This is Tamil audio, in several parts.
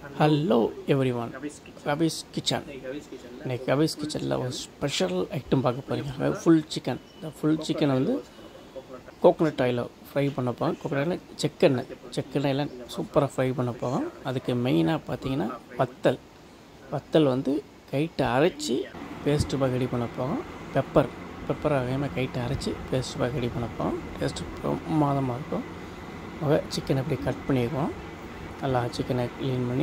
hello everyone Kavi's kitchen Kavi's kitchen Kavi's கிச்சனில் இன்னைக்கு கவிஸ் கிச்சனில் ஒரு ஸ்பெஷல் ஐட்டம் பார்க்க போகிறீங்க ஃபுல் சிக்கன் இந்த ஃபுல் சிக்கனை வந்து கோகோனட் ஆயில் ஃப்ரை பண்ண போகிறோம் கோகோனட் ஆயில் செக்கெண்ணெய் செக்கெண்ணெயில் சூப்பராக ஃப்ரை பண்ண போகிறோம் அதுக்கு மெயினாக பார்த்தீங்கன்னா வத்தல் வத்தல் வந்து கைட்டை அரைச்சி பேஸ்ட்டு பாக ரெடி பண்ண போகிறோம் பெப்பர் பெப்பரை வேகமாக கைட்டை அரைச்சி பேஸ்ட் பாக ரெடி பண்ண போகிறோம் டேஸ்ட்டு பிரமாதமாக இருக்கும் முத சிக்கனை இப்படி கட் பண்ணிக்குவோம் நல்லா சிக்கனை க்ளீன் பண்ணி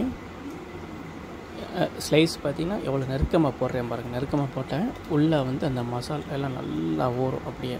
ஸ்லைஸ் பார்த்தீங்கன்னா எவ்வளோ நெருக்கமாக போடுறேன் பாருங்கள் நெருக்கமாக போட்டேன் உள்ளே வந்து அந்த மசாலா எல்லாம் நல்லா ஊறும் அப்படியே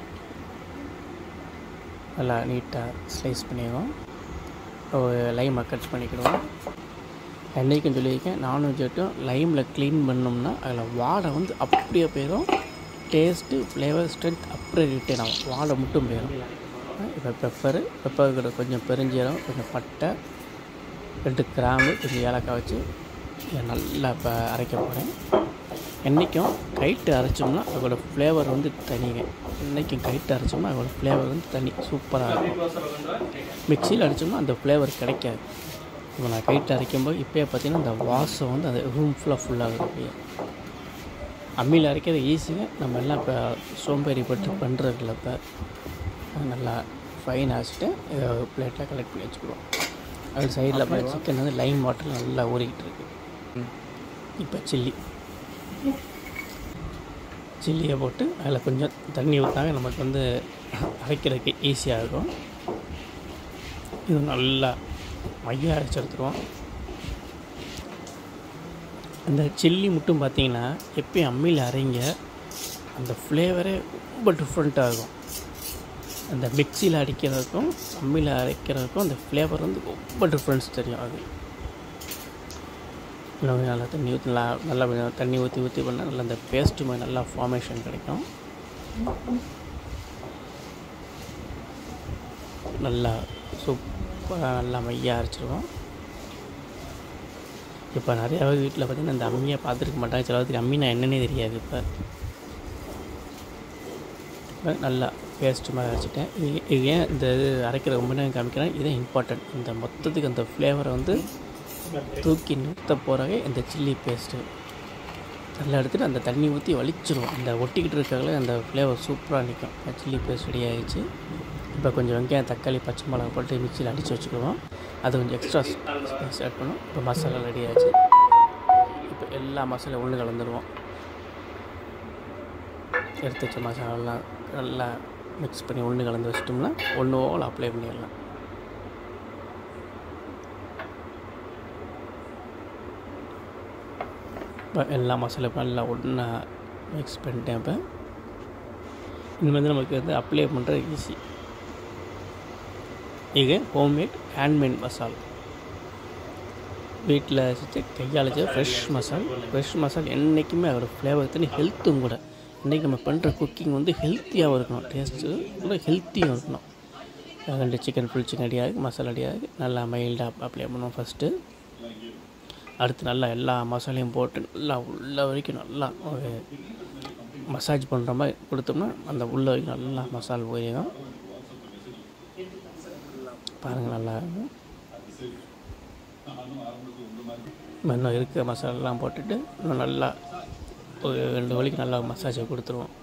நல்லா நீட்டாக ஸ்லைஸ் பண்ணிடுவோம் லைமை கட் பண்ணிக்கிடுவோம் என்றைக்கும் சொல்லியிருக்கேன் நான்வெஜ் ஐட்டம் லைமில் க்ளீன் பண்ணோம்னா அதில் வாடை வந்து அப்படியே போயிடும் டேஸ்ட்டு ஃப்ளேவர் ஸ்ட்ரென்த் அப்படியே ரிட்டைன் ஆகும் வாடை மட்டும் போயிடும் இப்போ பெப்பரு பெப்பர் கூட கொஞ்சம் பெருஞ்சீரம் கொஞ்சம் பட்டை ரெண்டு கிராம்பு கொஞ்சம் ஏலக்காய் வச்சு இதை நல்லா இப்போ அரைக்க போகிறேன் என்றைக்கும் கைட்டு அரைச்சோம்னா அதோட ஃப்ளேவர் வந்து தனிங்க என்றைக்கும் கைட்டு அரைச்சோம்னா அதோட ஃப்ளேவர் வந்து தனி சூப்பராக இருக்கும் மிக்சியில் அடித்தோம்னா அந்த ஃப்ளேவர் கிடைக்காது இப்போ நான் கைட்டு அரைக்கும்போது இப்போயே பார்த்தீங்கன்னா அந்த வாசம் வந்து அந்த ரூம் ஃபுல்லாக ஃபுல்லாகுது அப்படியே அம்மியில் அரைக்கிறது ஈஸிங்க நம்ம எல்லாம் இப்போ சோம்பேறி பட்டு பண்ணுறதில்ல இப்போ நல்லா ஃபைன் அரைச்சிட்டு இதை பிளேட்டில் கலெக்ட் பண்ணி வச்சுக்கிடுவோம் அது சைடில் போய் சிக்கன் வந்து லைம் வாட்டர் நல்லா ஊறிக்கிட்டு இருக்கு இப்போ சில்லி சில்லியை போட்டு அதில் கொஞ்சம் தண்ணி ஊற்றாங்க நமக்கு வந்து அரைக்கிறதுக்கு ஈஸியாக இருக்கும் இது நல்லா மையம் அரைச்சி எடுத்துருவோம் அந்த சில்லி மட்டும் பார்த்தீங்கன்னா எப்பயும் அம்மியில் அரைங்க அந்த ஃப்ளேவரே ரொம்ப டிஃப்ரெண்ட்டாக இருக்கும் அந்த மிக்சியில் அடிக்கிறதுக்கும் அம்மியில் அரைக்கிறதுக்கும் அந்த ஃப்ளேவர் வந்து ரொம்ப டிஃப்ரென்ஸ் தெரியும் அது இன்னும் நல்லா தண்ணி ஊற்றி நல்லா நல்லா கொஞ்சம் தண்ணி ஊற்றி ஊற்றி பண்ணால் நல்லா அந்த பேஸ்ட்டு மாதிரி நல்லா ஃபார்மேஷன் கிடைக்கும் நல்லா சூப்பராக நல்லா மையாக அரைச்சிருவோம் இப்போ நிறையா வீட்டில் பார்த்திங்கன்னா இந்த அம்மியை பார்த்துருக்க மாட்டாங்க சில பேருக்கு அம்மினா என்னன்னே தெரியாது இப்போ இப்போ நல்லா பேஸ்ட்டு மாதிரி அரைச்சிட்டேன் இது இது ஏன் இந்த இது அரைக்கிற ரொம்ப நேரம் காமிக்கிறேன் இதுதான் இம்பார்ட்டன்ட் இந்த மொத்தத்துக்கு அந்த ஃப்ளேவரை வந்து தூக்கி நிறுத்த போகிறவே இந்த சில்லி பேஸ்ட்டு நல்லா எடுத்துகிட்டு அந்த தண்ணி ஊற்றி வலிச்சிடும் அந்த ஒட்டிக்கிட்டு இருக்காங்களே அந்த ஃப்ளேவர் சூப்பராக நிற்கும் சில்லி பேஸ்ட் ரெடி ஆகிடுச்சு இப்போ கொஞ்சம் வெங்காயம் தக்காளி பச்சை மிளகா போட்டு மிக்சியில் அடித்து வச்சுக்குவோம் அது கொஞ்சம் எக்ஸ்ட்ரா ஸ்பைஸ் ஆட் பண்ணும் இப்போ மசாலா ரெடி ஆச்சு இப்போ எல்லா மசாலையும் ஒன்று கலந்துடுவோம் எடுத்து வச்ச மசாலாலாம் நல்லா மிக்ஸ் பண்ணி ஒன்று கலந்து வச்சிட்டோம்னா ஒன்று ஓல் அப்ளை பண்ணிடலாம் இப்போ எல்லா மசாலாவும் நல்லா ஒன்றா மிக்ஸ் பண்ணிட்டேன் இப்போ இந்த மாதிரி நமக்கு வந்து அப்ளை பண்ணுறது ஈஸி இது ஹோம்மேட் ஹேண்ட்மேட் மசாலா வீட்டில் வச்சு கையால் வச்சு ஃப்ரெஷ் மசால் ஃப்ரெஷ் மசால் என்றைக்குமே அதோட ஃப்ளேவர் தனி ஹெல்த்தும் கூட இன்றைக்கி நம்ம பண்ணுற குக்கிங் வந்து ஹெல்த்தியாகவும் இருக்கணும் டேஸ்ட்டு கூட ஹெல்த்தியும் இருக்கணும் ரெண்டு சிக்கன் ஃபுல் சிக்கன் ரெடியாக மசாலா ரெடியாக நல்லா மைல்டாக அப்ளை பண்ணுவோம் ஃபஸ்ட்டு அடுத்து நல்லா எல்லா மசாலையும் போட்டு நல்லா உள்ள வரைக்கும் நல்லா ஒரு மசாஜ் பண்ணுற மாதிரி கொடுத்தோம்னா அந்த உள்ள வரைக்கும் நல்லா மசால் போயிடும் பாருங்கள் நல்லா இருக்கும் இன்னும் இருக்க மசாலாலாம் போட்டுட்டு இன்னும் நல்லா ஒரு ரெண்டு வலிக்கு நல்லா மசாஜை கொடுத்துருவோம்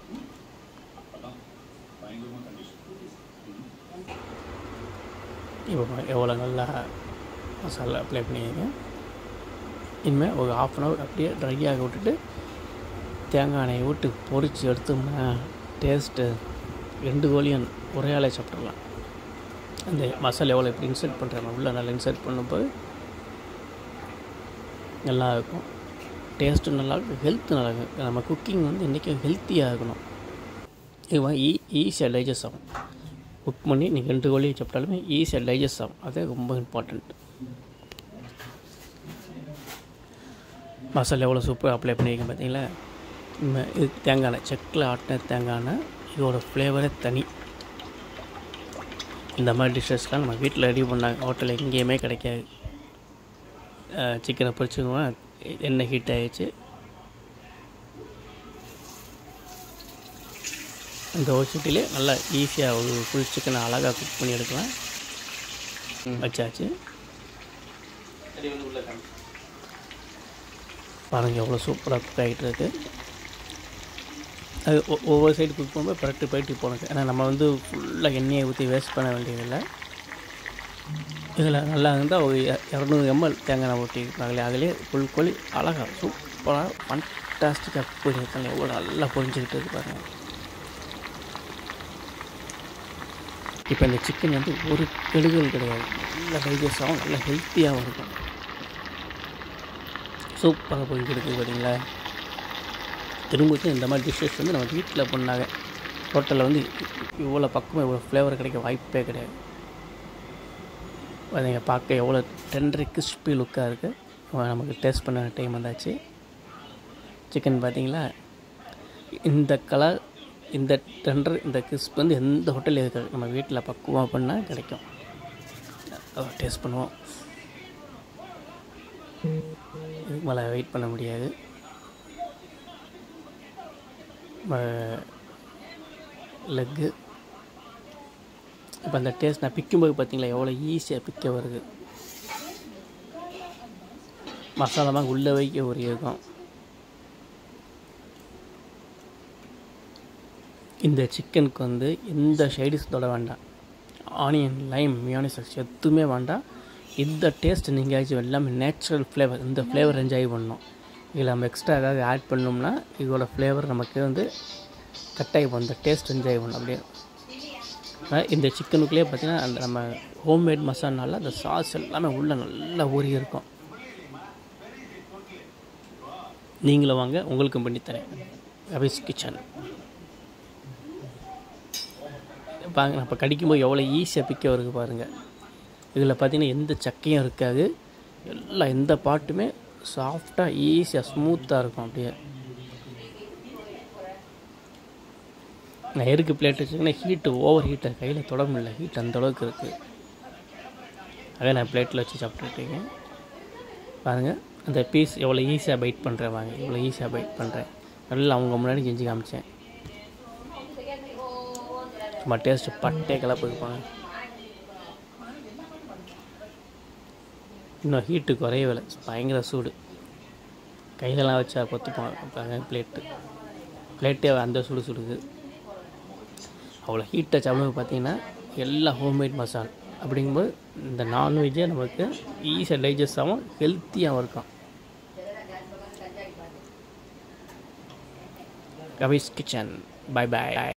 இப்போ எவ்வளோ நல்லா மசாலா அப்ளை பண்ணியிருக்கேன் இனிமேல் ஒரு ஆஃப் அன் ஹவர் அப்படியே ட்ரையாக விட்டுட்டு தேங்காய் எண்ணெயை விட்டு பொரித்து எடுத்தோம்னா டேஸ்ட்டு ரெண்டு கோழியும் ஒரே ஆளே சாப்பிட்றலாம் அந்த மசாலா எவ்வளோ எப்படி இன்சர்ட் பண்ணுறாங்க உள்ளே நல்லா இன்சர்ட் பண்ணும்போது நல்லா இருக்கும் டேஸ்ட்டும் நல்லா இருக்கும் ஹெல்த்து நல்லா இருக்கும் நம்ம குக்கிங் வந்து இன்றைக்கும் ஹெல்த்தியாக இருக்கணும் இது ஈ ஈஸியாக டைஜஸ்ட் ஆகும் குக் பண்ணி நீங்கள் ரெண்டு கோழியை சாப்பிட்டாலுமே ஈஸியாக டைஜஸ்ட் ஆகும் அதே ரொம்ப இம்பார்ட்டண்ட் மசாலா எவ்வளோ சூப்பராக அப்ளை பண்ணியிருக்கேன் பார்த்தீங்களா இது தேங்காய் எண்ணெய் செக்கில் ஆட்டின தேங்காய் எண்ணெய் இதோட ஃப்ளேவரே தனி இந்த மாதிரி டிஷ்ஷஸ்லாம் நம்ம வீட்டில் ரெடி பண்ணாங்க ஹோட்டலில் எங்கேயுமே கிடைக்காது சிக்கனை பொரிச்சுக்குவோம் எண்ணெய் ஹீட் ஆகிடுச்சு இந்த ஒரு சட்டிலே நல்லா ஈஸியாக ஒரு ஃபுல் சிக்கனை அழகாக குக் பண்ணி எடுக்கலாம் வச்சாச்சு பாருங்கள் எவ்வளோ சூப்பராக குக் ஆகிட்டு இருக்கு அது ஒ- ஒவ்வொரு சைடு குக் பண்ணும்போது பரட்டு பரட்டி போனது ஏன்னா நம்ம வந்து ஃபுல்லாக எண்ணெயை ஊற்றி வேஸ்ட் பண்ண வேண்டியதில்லை இதில் நல்லா இருந்தால் ஒரு இ- இரநூறு எம்எல் தேங்காய் எண்ணெய் ஊற்றிருக்காங்களே அதிலே ஃபுல் கோழி அழகாக சூப்பராக ஃபண்டாஸ்டிக்காக குக் பண்ணியிருக்காங்க எவ்வளோ நல்லா பொரிஞ்சுக்கிட்டு இருக்கு பாருங்கள் இப்போ இந்த சிக்கன் வந்து ஒரு கெடுதல் கிடையாது நல்ல டைஜஸ்ட் ஆகும் நல்ல ஹெல்த்தியாகவும் இருக்கும் சூப்பராக போயிட்டு இருக்குது பார்த்தீங்களா திரும்பவும் இந்த மாதிரி டிஷ்ஷஸ் வந்து நம்ம வீட்டில் பண்ணாங்க ஹோட்டலில் வந்து இவ்வளோ பக்கமாக இவ்வளோ ஃப்ளேவர் கிடைக்க வாய்ப்பே கிடையாது அதுங்க பார்க்க எவ்வளோ டெண்டரி கிறிஸ்பி லுக்காக இருக்குது நமக்கு டேஸ்ட் பண்ண டைம் வந்தாச்சு சிக்கன் பார்த்தீங்களா இந்த கலர் இந்த டெண்டர் இந்த கிறிஸ்ப் வந்து எந்த ஹோட்டலில் இருக்காது நம்ம வீட்டில் பக்குவமாக பண்ணால் கிடைக்கும் டேஸ்ட் பண்ணுவோம் இதுக்கு மேலே வெயிட் பண்ண முடியாது லெக்கு இப்போ அந்த டேஸ்ட் நான் பிக்கும்போது பார்த்தீங்களா எவ்வளோ ஈஸியாக பிக்க வருது மசாலாமாக உள்ளே வைக்க ஒரு இருக்கும் இந்த சிக்கனுக்கு வந்து எந்த ஷைடிஸ் தொட வேண்டாம் ஆனியன் லைம் மியானிசஸ் எதுவுமே வேண்டாம் இந்த டேஸ்ட் நீங்கள் எல்லாமே நேச்சுரல் ஃப்ளேவர் இந்த ஃப்ளேவர் என்ஜாய் பண்ணணும் இதில் நம்ம எக்ஸ்ட்ரா ஏதாவது ஆட் பண்ணோம்னா இதோட ஃப்ளேவர் நமக்கு வந்து கட் ஆகி போகும் இந்த டேஸ்ட் என்ஜாய் பண்ணணும் அப்படியே அஹ் இந்த சிக்கனுக்குள்ளேயே பார்த்தீங்கன்னா அந்த நம்ம ஹோம்மேட் மசாலானால அந்த சாஸ் எல்லாமே உள்ளே நல்லா ஊறி இருக்கும் நீங்களும் வாங்க உங்களுக்கும் பண்ணித்தரேன் ரவிஸ் கிச்சன் பாருங்க இப்போ கடிக்கும்போது எவ்வளோ ஈஸியாக பிக்க வருது பாருங்கள் இதில் பார்த்தீங்கன்னா எந்த சக்கையும் இருக்காது எல்லா எந்த பாட்டுமே சாஃப்டாக ஈஸியாக ஸ்மூத்தாக இருக்கும் அப்படியே நான் எருக்கு பிளேட் வச்சுக்கன்னா ஹீட்டு ஓவர் ஹீட்டை கையில் தொட முடியல ஹீட் அந்த அளவுக்கு இருக்குது அதே நான் பிளேட்டில் வச்சு சாப்பிட்டுருக்கேன் பாருங்கள் அந்த பீஸ் எவ்வளோ ஈஸியாக பைட் பண்ணுறேன் வாங்க எவ்வளோ ஈஸியாக பைட் பண்ணுறேன் நல்லா அவங்க முன்னாடி செஞ்சு காமிச்சேன் சும்மா டேஸ்ட்டு பட்டே கலப்பு இருப்பாங்க இன்னும் ஹீட்டு குறையவில்லை பயங்கர சூடு கையிலலாம் வச்சா கொத்துப்பாங்க பிளேட்டு பிளேட்டே அந்த சுடு சுடுது அவ்வளோ ஹீட்டை சாப்பிடும்போது பார்த்தீங்கன்னா எல்லாம் ஹோம்மேட் மசால் அப்படிங்கும்போது இந்த நான்வெஜ்ஜே நமக்கு ஈஸியாக டைஜஸ்ட் ஆகும் ஹெல்த்தியாகவும் இருக்கும் கவிஸ் கிச்சன் பை பை